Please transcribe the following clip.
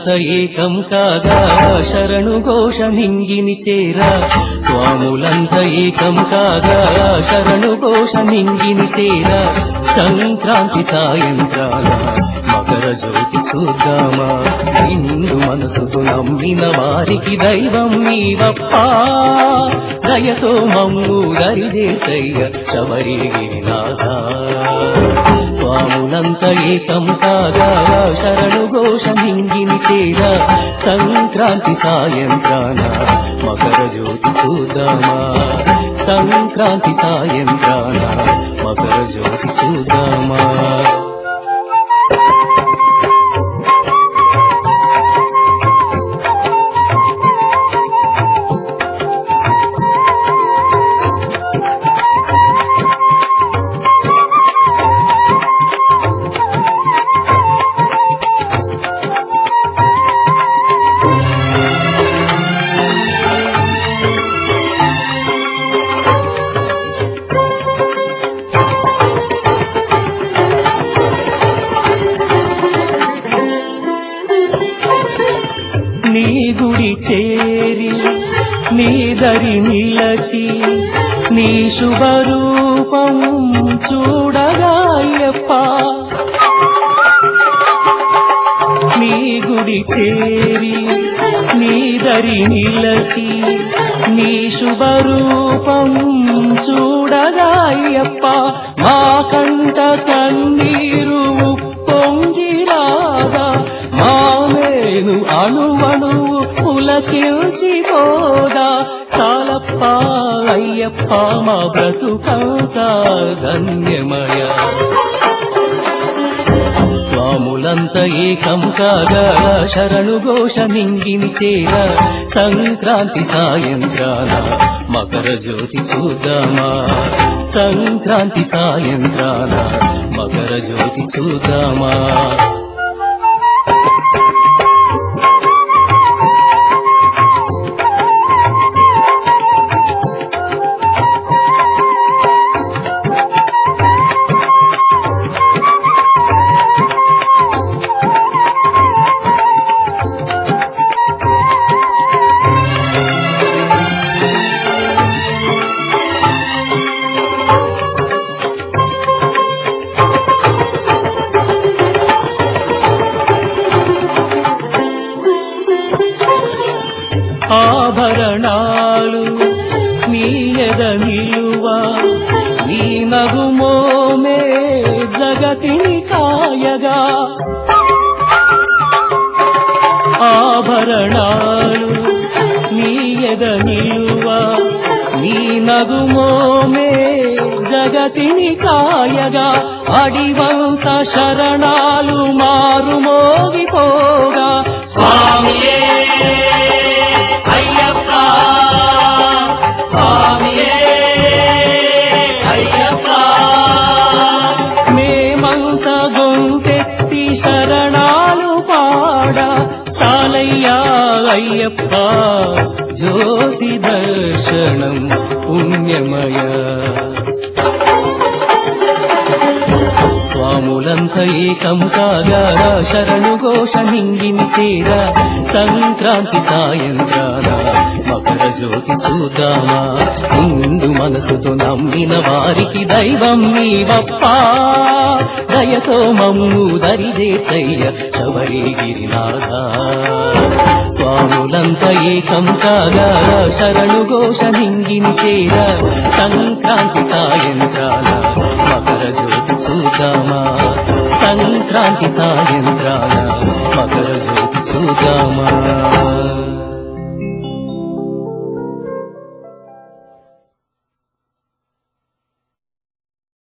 ఏకం కాగా శరణు ఘోష నింగిని చేరా స్వాములంత ఏకం కాగా శరణు ఘోష నింగిని చేరా సంక్రాంతి సాయంత్రాల మకర జ్యోతి చూద్దామా నిండు మనసుకు నమ్మిన వారికి దైవం నీవప్పా దయతో మమ్ము దరిదేశయ్య శబరిగిరినాథా స్వాములంత ఏకం కాగా శరణు ఘోష నింగిని చేరా సంక్రాంతి సాయంత్రాన మకర జ్యోతి చూద్దామా సంక్రాంతి సాయంత్రాన మకర జ్యోతి చూద్దామా నీ గుడి చేరి నీ దరి నిలచి నీ శుభరూపం చూడగాయప్ప నీ గుడి చేరి నీ దరి నిలచి నీ శుభరూపం చూడగాయప్ప మా కంట కన్నీరు పొంగిరాగా మా మేను అణువణువు పులకిల్చిపోదా చాలప్ప అయ్యప్ప మా బ్రతుకంతా ధన్యమయ స్వాములంత ఏకం కాగా శరణు ఘోష నింగిని చేర సంక్రాంతి సాయంత్రాన మకర జ్యోతి చూద్దామా సంక్రాంతి సాయంత్రాన మకర జ్యోతి చూద్దామా ఆభరణాలు నీ ఎద నిలువ నీ నగుమోమే జగతిని కాయగా ఆభరణాలు నీ ఎద నిలువ నీ నగుమోమే జగతిని కాయగా అడివంత శరణాలు మారుమోగిపోగా స్వామియే అయ్యప్ప స్వామియే అయ్యప్ప మేమంత గొంతెత్తి శరణాలు పాడ చాలయ్యా అయ్యప్ప జ్యోతి దర్శనం పుణ్యమయ స్వాములంత ఏకం కాగా శరణు ఘోష నింగిని చేర సంక్రాంతి సాయంత్రాన మకర జ్యోతి చూద్దామా ముందు మనసుతో నమ్మిన వారికి దైవం నీవప్పా దయతో మమ్ము దరిదేశయ్య శబరిగిరినాథ స్వాములంత ఏకం కాగా శరణు ఘోష నింగిని చేర సంక్రాంతి సాయంత్రాన మకర జ్యోతి చూద్దామా సంక్రాంతి సాయంత్రాన మకర జ్యోతి చూద్దామా